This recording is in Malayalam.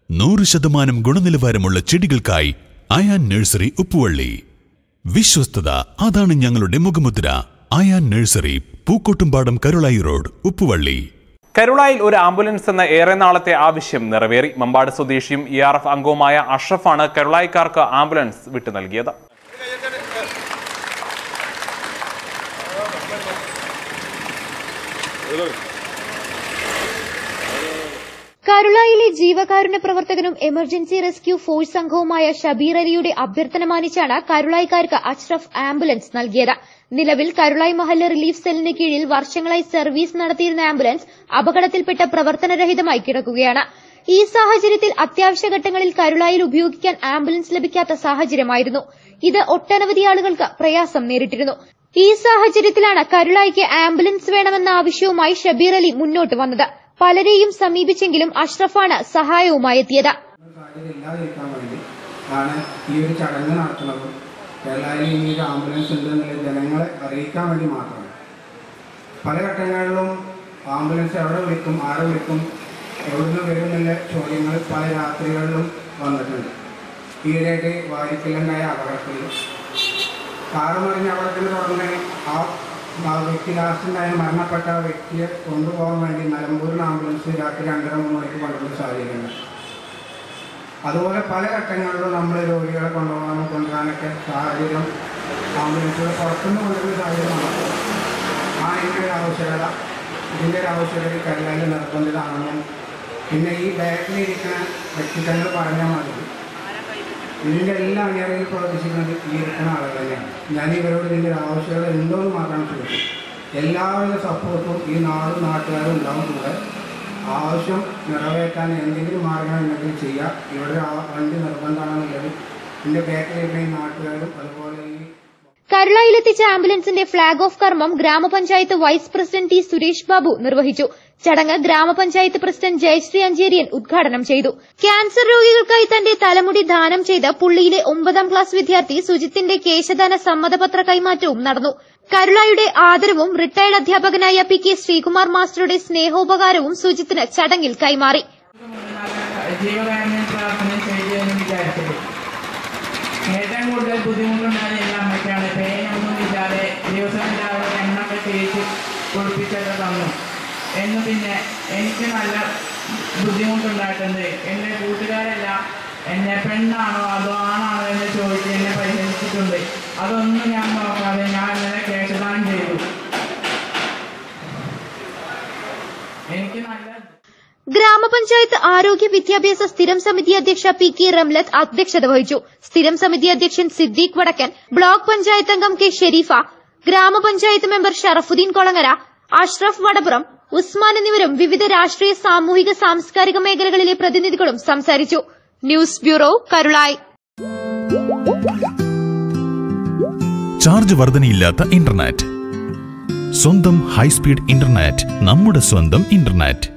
നൂറ് ശതമാനം ഗുണനിലവാരമുള്ള ചെടികൾക്കായി അയാൻ നഴ്സറി ഉപ്പുവള്ളി വിശ്വസ്തത അതാണ് ഞങ്ങളുടെ മുഖമുദ്ര അയാൻ നഴ്സറി പൂക്കോട്ടുംപാടം കരുളായി റോഡ് ഉപ്പുവള്ളി കരുളായിൽ ഒരു ആംബുലൻസ് എന്ന ഏറെ നാളത്തെ ആവശ്യം നിറവേറി മമ്പാട് സ്വദേശിയും ഇ ആർ എഫ് അംഗവുമായ അഷ്റഫാണ് കരുളായിക്കാർക്ക് ആംബുലൻസ് വിട്ടു നൽകിയത് കരുളായിലെ ജീവകാരുണ്യ പ്രവർത്തകനും എമർജൻസി റെസ്ക്യൂ ഫോഴ്സ് അംഗവുമായ ഷബീർ അലിയുടെ അഭ്യർത്ഥന മാനിച്ചാണ് കരുളായിക്കാർക്ക് അഷ്റഫ് ആംബുലൻസ് നൽകിയത് നിലവിൽ കരുളായി മഹല്ല റിലീഫ് സെല്ലിന് കീഴിൽ വർഷങ്ങളായി സർവീസ് നടത്തിയിരുന്ന ആംബുലൻസ് അപകടത്തിൽപ്പെട്ട് പ്രവർത്തനരഹിതമായി കിടക്കുകയാണ് ഈ സാഹചര്യത്തിൽ അത്യാവശ്യ ഘട്ടങ്ങളിൽ കരുളായിൽ ഉപയോഗിക്കാൻ ആംബുലൻസ് ലഭിക്കാത്ത സാഹചര്യമായിരുന്നു ഇത് ഒട്ടനവധി ആളുകൾക്ക് പ്രയാസം നേരിട്ടിരുന്നു ഈ സാഹചര്യത്തിലാണ് കരുളായിക്ക് ആംബുലൻസ് വേണമെന്ന ആവശ്യവുമായി ഷബീർ അലി മുന്നോട്ട് വന്നത് പലരെയും സമീപിച്ചെങ്കിലും അഷ്റഫാണ് സഹായവുമായി എത്തിയത് സാധ്യത ഇല്ലാതിരിക്കാൻ വേണ്ടി ആണ് ഈ ഒരു ചടങ്ങ് നടത്തുന്നത് കേരളയിൽ ഈ ഒരു ആംബുലൻസ് ഉണ്ട് എന്നുള്ളത് ജനങ്ങളെ അറിയിക്കാൻ വേണ്ടി മാത്രമാണ് പല ഘട്ടങ്ങളിലും ആംബുലൻസ് എവിടെ വിളിക്കും ആരെ വിളിക്കും എവിടുന്ന് വരും എന്നുള്ള ചോദ്യങ്ങൾ പല രാത്രികളിലും വന്നിട്ടുണ്ട് ഈയിടെയായിട്ട് വാരിക്കലുണ്ടായ അപകടത്തിൽ കാറ് മറിഞ്ഞ അപകടത്തിൽ തുടങ്ങി ആ ആ വ്യക്തി ലാസ്റ്റുണ്ടായ മരണപ്പെട്ട ആ വ്യക്തിയെ കൊണ്ടുപോകാൻ വേണ്ടി നിലമ്പൂരിൽ ആംബുലൻസ് രാത്രി രണ്ടര മൂന്ന് മണിക്ക് കൊണ്ടുവന്ന സാഹചര്യമുണ്ട് അതുപോലെ പല ഘട്ടങ്ങളിലും നമ്മൾ രോഗികളെ കൊണ്ടുപോകാനും കൊണ്ടുവരാനൊക്കെ സാഹചര്യം ആംബുലൻസുകൾ പുറത്തുനിന്ന് കൊണ്ടുവരുന്ന സാഹചര്യമാണ് ആ ഇതിൻ്റെ ഒരു ആവശ്യകത ഇതിൻ്റെ ഒരു ആവശ്യകത കരുതാൻ നിർബന്ധിതമാണെന്നും പിന്നെ ഈ ബാക്കിലിരിക്കുന്ന വ്യക്തിത്വങ്ങൾ പറഞ്ഞാൽ മതി ഇതിൻ്റെ എല്ലാ അണിയറയിൽ പ്രവർത്തിച്ചിരുന്നത് ഈ ഇരിക്കുന്ന ആളുകൾ തന്നെയാണ് ഞാൻ ഇവരോട് ഇതിൻ്റെ ഒരു ആവശ്യകത ഉണ്ടോ എന്ന് മാത്രമാണ് ചോദിച്ചത് എല്ലാവിധ സപ്പോർട്ടും ഈ നാടും നാട്ടുകാരും ഉണ്ടാവും കൂടെ ആവശ്യം നിറവേറ്റാൻ എന്തെങ്കിലും മാർഗം ഉണ്ടെങ്കിൽ ചെയ്യുക ഇവിടെ ആ വണ്ടി നിർബന്ധമാണെന്നുള്ളത് എൻ്റെ ബാക്കിലിരുന്ന ഈ നാട്ടുകാരും അതുപോലെ ഈ കരുളായിലെത്തിച്ച ആംബുലൻസിന്റെ ഫ്ളാഗ് ഓഫ് കർമ്മം ഗ്രാമപഞ്ചായത്ത് vice president T Suresh Babu നിർവഹിച്ചു ചടങ്ങ് ഗ്രാമപഞ്ചായത്ത് പ്രസിഡന്റ് ജയശ്രീ അഞ്ചേരിയൻ ഉദ്ഘാടനം ചെയ്തു ക്യാൻസർ രോഗികൾക്കായി തന്റെ തലമുടി ദാനം ചെയ്ത് പുള്ളിയിലെ ഒമ്പതാം ക്ലാസ് വിദ്യാർത്ഥി സുജിത്തിന്റെ കേശദാന സമ്മതപത്ര കൈമാറ്റവും നടന്നു കരുളായുടെ ആദരവും റിട്ടയർഡ് അധ്യാപകനായ പി കെ ശ്രീകുമാർ മാസ്റ്ററുടെ സ്നേഹോപകാരവും സുജിത്തിന് ചടങ്ങിൽ കൈമാറി ജീവകാരുണ്യ പ്രാർത്ഥന ചെയ്യുമെന്ന് വിചാരിച്ചത് ഏറ്റവും കൂടുതൽ ബുദ്ധിമുട്ടുണ്ടായത് എൻ്റെ അമ്മയ്ക്കാണ് പേനൊന്നും ഇല്ലാതെ ദിവസം രാവിലെ എണ്ണൊക്കെ തേച്ച് കുളിപ്പിച്ചൊക്കെ തന്നു എന്ന് പിന്നെ എനിക്ക് നല്ല ബുദ്ധിമുട്ടുണ്ടായിട്ടുണ്ട് എൻ്റെ കൂട്ടുകാരെല്ലാം എന്നെ പെണ്ണാണോ അതോ ആണാണോ എന്ന് ചോദിച്ച് എന്നെ പരിഹരിച്ചിട്ടുണ്ട് അതൊന്നും ഞാൻ നോക്കാതെ ഞാൻ ഇന്നലെ കേശദാനം ചെയ്തു എനിക്ക് നല്ല ഗ്രാമപഞ്ചായത്ത് ആരോഗ്യ വിദ്യാഭ്യാസ സ്ഥിരം സമിതി അധ്യക്ഷ പി കെ റംലത്ത് അധ്യക്ഷത വഹിച്ചു സ്ഥിരം സമിതി അധ്യക്ഷൻ സിദ്ദീഖ് വടക്കൻ ബ്ലോക്ക് പഞ്ചായത്ത് അംഗം കെ ഷെരീഫ ഗ്രാമപഞ്ചായത്ത് മെമ്പർ ഷറഫുദ്ദീൻ കൊളങ്ങര അഷ്റഫ് വടപുറം ഉസ്മാൻ എന്നിവരും വിവിധ രാഷ്ട്രീയ സാമൂഹിക സാംസ്കാരിക മേഖലകളിലെ പ്രതിനിധികളും സംസാരിച്ചു ന്യൂസ് ബ്യൂറോ കരുളായി ചാർജ് വർധനയില്ലാത്ത ഇന്റർനെറ്റ് സ്വന്തം ഹൈസ്പീഡ് ഇന്റർനെറ്റ് നമ്മുടെ സ്വന്തം ഇന്റർനെറ്റ്